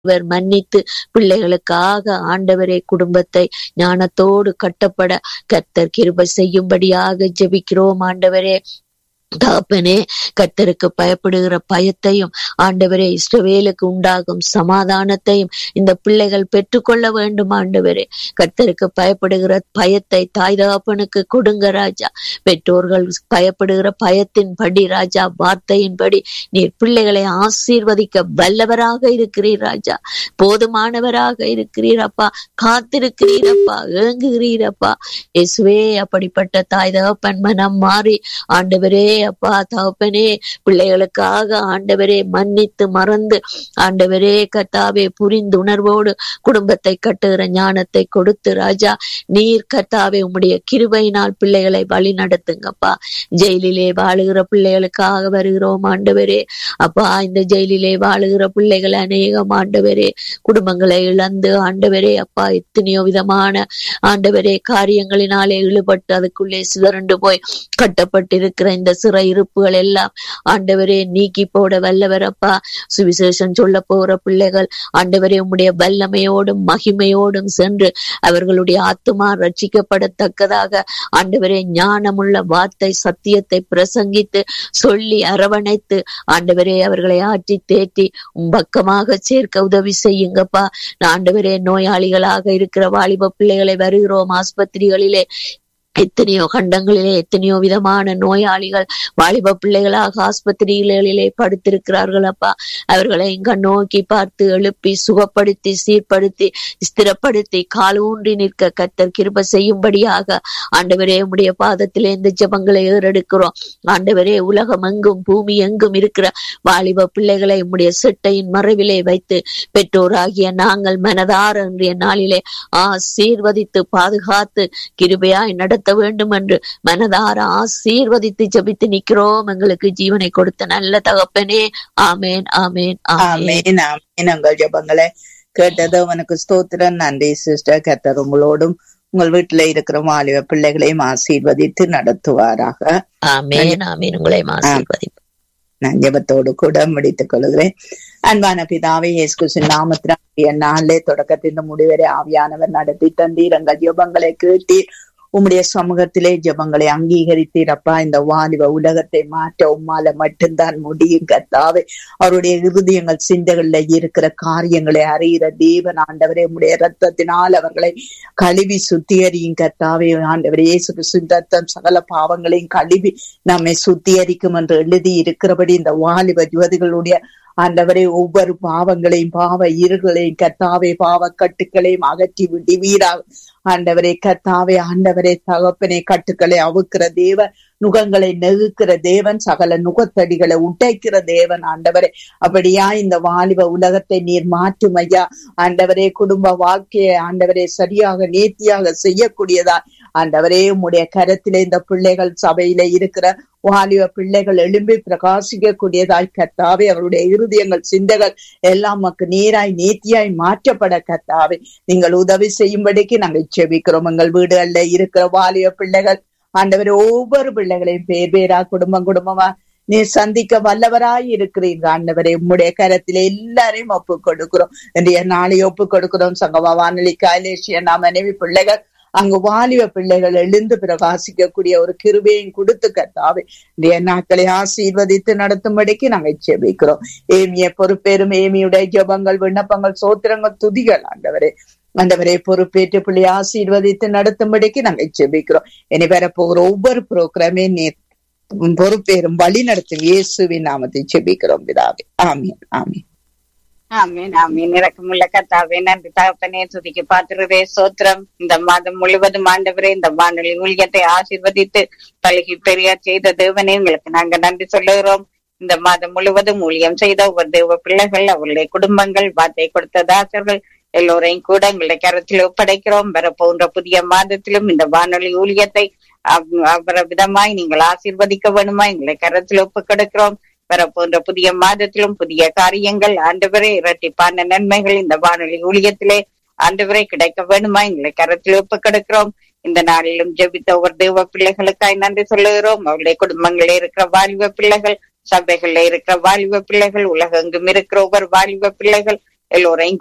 இவர் மன்னித்து பிள்ளைகளுக்காக ஆண்டவரே குடும்பத்தை ஞானத்தோடு கட்டப்பட கர்த்தர் கிருபை செய்யும்படியாக ஜெபிக்கிறோம் ஆண்டவரே தகப்பனே கர்த்தருக்கு பயப்படுகிற பயத்தையும் ஆண்டவரே இஸ்ரவேலுக்கு உண்டாகும் சமாதானத்தையும் இந்த பிள்ளைகள் பெற்றுக்கொள்ள வேண்டும் ஆண்டவரே கர்த்தருக்கு பயப்படுகிற பயத்தை தாய் தகப்பனுக்கு கொடுங்க ராஜா பெற்றோர்கள் பயப்படுகிற பயத்தின் படி ராஜா வார்த்தையின்படி நீர் பிள்ளைகளை ஆசீர்வதிக்க வல்லவராக இருக்கிறீர் ராஜா போதுமானவராக இருக்கிறீர் அப்பா காத்திருக்கிறீரப்பா ஏங்குகிறீரப்பா இயேசுவே அப்படிப்பட்ட தாய் தகப்பன் மனம் மாறி ஆண்டவரே அப்பா தகப்பனே பிள்ளைகளுக்காக ஆண்டவரே மன்னித்து மறந்து ஆண்டவரே கர்த்தாவே புரிந்துணர்வோடு குடும்பத்தை கட்டுகிற ஞானத்தை கொடுத்து ராஜா நீர் கர்த்தாவே உம்முடைய கிருபையினால் பிள்ளைகளை வழி நடத்துங்கப்பா ஜெயிலிலே வாழுகிற பிள்ளைகளுக்காக வருகிறோம் ஆண்டவரே அப்பா இந்த ஜெயிலிலே வாழுகிற பிள்ளைகள் அநேகம் ஆண்டவரே குடும்பங்களை இழந்து ஆண்டவரே அப்பா எத்தனையோ விதமான ஆண்டவரே காரியங்களினாலே இழுபட்டு அதுக்குள்ளே சிதறண்டு போய் கட்டப்பட்டிருக்கிற இந்த சிறை இருப்புகள் எல்லாம் ஆண்டவரே நீக்கி போட வல்லவரப்பா சுவிசேஷம் சொல்ல போற பிள்ளைகள் ஆண்டவரே உம்முடைய வல்லமையோடும் மகிமையோடும் சென்று அவர்களுடைய ஆத்துமா ரட்சிக்கப்படத்தக்கதாக ஆண்டவரே ஞானமுள்ள வார்த்தை சத்தியத்தை பிரசங்கித்து சொல்லி அரவணைத்து ஆண்டவரே அவர்களை ஆற்றி தேற்றி உம் பக்கமாக சேர்க்க உதவி செய்யுங்கப்பா ஆண்டவரே நோயாளிகளாக இருக்கிற வாலிப பிள்ளைகளை வருகிறோம் ஆஸ்பத்திரிகளிலே எத்தனையோ கண்டங்களிலே எத்தனையோ விதமான நோயாளிகள் வாலிப பிள்ளைகளாக ஆஸ்பத்திரிகளிலே படுத்திருக்கிறார்கள் அப்பா அவர்களை இங்க நோக்கி பார்த்து எழுப்பி சுகப்படுத்தி சீர்படுத்தி ஸ்திரப்படுத்தி கால் ஊன்றி நிற்க கத்தர் கிருப செய்யும்படியாக ஆண்டவரே உடைய பாதத்திலே இந்த ஜபங்களை ஏறெடுக்கிறோம் ஆண்டவரே உலகம் எங்கும் பூமி எங்கும் இருக்கிற வாலிப பிள்ளைகளை உம்முடைய சிட்டையின் மறைவிலே வைத்து பெற்றோராகிய நாங்கள் மனதார இன்றைய நாளிலே ஆசீர்வதித்து பாதுகாத்து கிருபையாய் நடத்த வேண்டும் என்று மனதார ஆசீர்வதித்து ஜபித்து நிக்கிறோம் எங்களுக்கு ஜீவனை கொடுத்த நல்ல தகப்பனே ஆமேன் ஆமேன் ஆமேன் ஆமேன் ஆமேன் உங்கள் ஜபங்களை கேட்டது உனக்கு ஸ்தோத்திரம் நன்றி சிஸ்டர் கத்தர் உங்களோடும் உங்கள் வீட்டுல இருக்கிற வாலிப பிள்ளைகளையும் ஆசீர்வதித்து நடத்துவாராக ஆமேன் ஆமேன் உங்களை ஆசீர்வதிப்பு நான் ஜபத்தோடு கூட முடித்துக் கொள்கிறேன் அன்பான பிதாவே இயேசு நாமத்தின் நாளே தொடக்கத்தின் முடிவரை ஆவியானவர் நடத்தி தந்தீர் எங்கள் ஜபங்களை கேட்டீர் உம்முடைய சமூகத்திலே ஜபங்களை அங்கீகரித்தீர் அப்பா இந்த வாலிப உலகத்தை மாற்ற உம்மால மட்டும்தான் முடியும் கத்தாவே அவருடைய இருதயங்கள் சிந்தைகள்ல இருக்கிற காரியங்களை அறிகிற தேவன் ஆண்டவரே உம்முடைய ரத்தத்தினால் அவர்களை கழுவி சுத்திகரியும் கத்தாவே ஆண்டவரே இயேசு கிறிஸ்துவின் ரத்தம் சகல பாவங்களையும் கழுவி நம்மை சுத்திகரிக்கும் என்று எழுதி இருக்கிறபடி இந்த வாலிப யுவதிகளுடைய ஆண்டவரே ஒவ்வொரு பாவங்களையும் பாவ இருகளையும் கத்தாவே பாவ கட்டுக்களையும் அகற்றி விடுவீராக ஆண்டவரே கத்தாவே ஆண்டவரே தகப்பனே கட்டுக்களை அவுக்கிற தேவன் நுகங்களை நெகுக்கிற தேவன் சகல நுகத்தடிகளை உடைக்கிற தேவன் ஆண்டவரே அப்படியா இந்த வாலிப உலகத்தை நீர் மாற்றும் ஐயா ஆண்டவரே குடும்ப வாழ்க்கையை ஆண்டவரே சரியாக நேர்த்தியாக செய்யக்கூடியதா ஆண்டவரே உம்முடைய கரத்திலே இந்த பிள்ளைகள் சபையில இருக்கிற வாலிப பிள்ளைகள் எழும்பி பிரகாசிக்க கூடியதாய் கத்தாவே அவருடைய இருதயங்கள் சிந்தைகள் எல்லாம் நமக்கு நேராய் நேர்த்தியாய் மாற்றப்பட கத்தாவே நீங்கள் உதவி செய்யும்படிக்கு நாங்கள் செபிக்கிறோம் எங்கள் வீடுகள்ல இருக்கிற வாலிப பிள்ளைகள் ஆண்டவர் ஒவ்வொரு பிள்ளைகளையும் பேர் பேரா குடும்பம் குடும்பமா நீ சந்திக்க வல்லவராய் இருக்கிறீங்க ஆண்டவரே உம்முடைய கரத்திலே எல்லாரையும் ஒப்பு கொடுக்கிறோம் இன்றைய நாளை ஒப்பு கொடுக்கிறோம் சங்கமா வானொலி காலேஷிய நாம் மனைவி பிள்ளைகள் அங்கு வாலிப பிள்ளைகள் எழுந்து பிரகாசிக்கக்கூடிய ஒரு கிருபையும் கொடுத்து கத்தாவே இன்றைய நாட்களை ஆசீர்வதித்து நடத்தும்படிக்கு நாங்கள் செபிக்கிறோம் ஏமிய பொறுப்பேறும் ஏமியுடைய ஜபங்கள் விண்ணப்பங்கள் சோத்திரங்கள் துதிகள் ஆண்டவரே ஆண்டவரை பொறுப்பேற்று பிள்ளை ஆசீர்வதித்து நடத்தும்படிக்கு நாங்கள் செபிக்கிறோம் இனி வரப்போகிற ஒவ்வொரு ப்ரோக்ராமே நீர் பொறுப்பேறும் வழி நடத்தும் இயேசுவின் நாமத்தை செபிக்கிறோம் பிதாவே ஆமீன் ஆமீன் ஆமீன் ஆமீன் இறக்கமுள்ள கத்தாவே நன்றி தகப்பனே துதிக்கு பாத்துறதே சோத்திரம் இந்த மாதம் முழுவதும் ஆண்டவரே இந்த வானொலி ஊழியத்தை ஆசீர்வதித்து பழகி பெரியா செய்த தேவனே உங்களுக்கு நாங்க நன்றி சொல்லுகிறோம் இந்த மாதம் முழுவதும் ஊழியம் செய்த ஒவ்வொரு தேவ பிள்ளைகள் அவருடைய குடும்பங்கள் வார்த்தை கொடுத்த தாசர்கள் எல்லோரையும் கூட எங்களுடைய கரத்தில் ஒப்படைக்கிறோம் வர போன்ற புதிய மாதத்திலும் இந்த வானொலி ஊழியத்தை அவர விதமாய் நீங்கள் ஆசீர்வதிக்க வேணுமா எங்களை கரத்தில் ஒப்பு கொடுக்கிறோம் வர போன்ற புதிய மாதத்திலும் புதிய காரியங்கள் ஆண்டவரே இரட்டிப்பான நன்மைகள் இந்த வானொலி ஊழியத்திலே ஆண்டவரே கிடைக்க வேணுமா எங்களை கரத்தில் ஒப்பு கொடுக்கிறோம் இந்த நாளிலும் ஜெபித்த ஒவ்வொரு தேவ பிள்ளைகளுக்காய் நன்றி சொல்லுகிறோம் அவருடைய குடும்பங்களில் இருக்கிற வாலிப பிள்ளைகள் சபைகள்ல இருக்கிற வாலிப பிள்ளைகள் உலகெங்கும் இருக்கிற ஒவ்வொரு வாலிப பிள்ளைகள் எல்லோரையும்